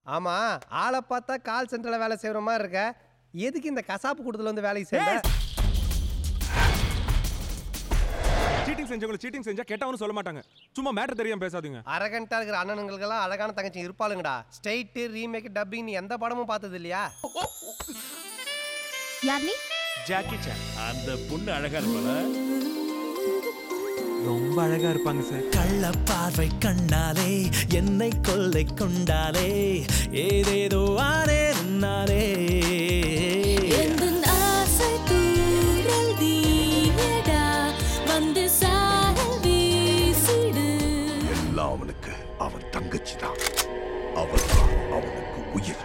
ஆமா ஆளை பார்த்தா கால் சென்டர்ல வேலை செய்யற மாதிரி இருக்க எதுக்கு இந்த கசாப்பு கூட்டத்துல வந்து வேலைக்கு சேர்ந்த சீட்டிங் செஞ்சவங்க சீட்டிங் செஞ்சா கெட்டவனு சொல்ல மாட்டாங்க சும்மா மேட்டர் தெரியாம பேசாதீங்க அரகண்டா இருக்கிற அண்ணனுங்களுக்கெல்லாம் அழகான தங்கச்சி இருப்பாளுங்கடா ஸ்ட்ரெயிட் ரீமேக் டப்பிங் நீ எந்த படமும் பார்த்தது இல்லையா யார் நீ ஜாக்கி சான் அந்த பொண்ணு அழகா இருப்பாளா ரொம்ப அழகா இருப்பாங்க சார் கள்ள பார்வை கண்டாலே என்னை கொள்ளை கொண்டாலே ஏதேதோ ஆனே நானே எந்தன் ஆசை தூரல் தீயடா வந்து சாரல் வீசிடு எல்லாம் அவனுக்கு அவன் தங்கச்சி தான் அவள் தான் அவனுக்கு உயிர்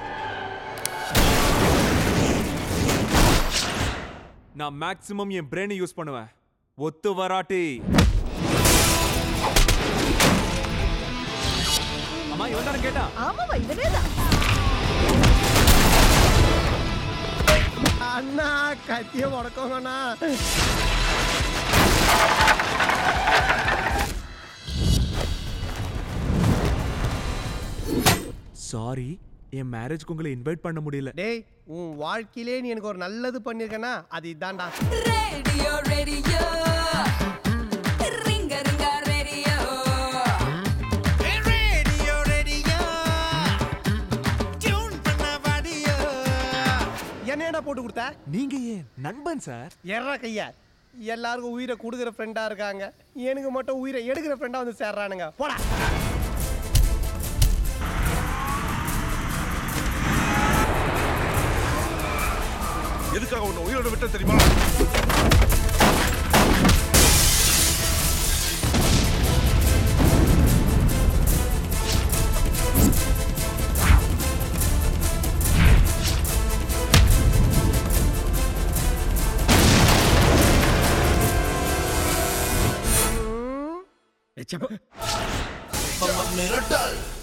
நான் மேக்ஸிமம் என் பிரெயினை யூஸ் பண்ணுவேன் ஒத்து வராட்டி அம்மா இவன் தானே கேட்டா ஆமாவா இவனே தான் அண்ணா கத்திய முடக்கோங்கண்ணா சாரி என் மேரேஜ்க்கு உங்களை இன்வைட் பண்ண முடியல டேய் உன் வாழ்க்கையிலே நீ எனக்கு ஒரு நல்லது பண்ணிருக்கனா அது இதான்டா ரேடியோ ரேடியோ ரிங்க ரிங்க ரேடியோ என்னடா போட்டு கொடுத்த நீங்க ஏன் நண்பன் சார் எர்ற கையா எல்லாருக்கும் உயிரை கொடுக்குற ஃப்ரெண்டா இருக்காங்க எனக்கு மட்டும் உயிரை எடுக்கிற ஃப்ரெண்டா வந்து சேர்றானுங்க போடா எதுக்காக உன்னை உயிரோட விட்ட தெரியுமா மிரட்டல்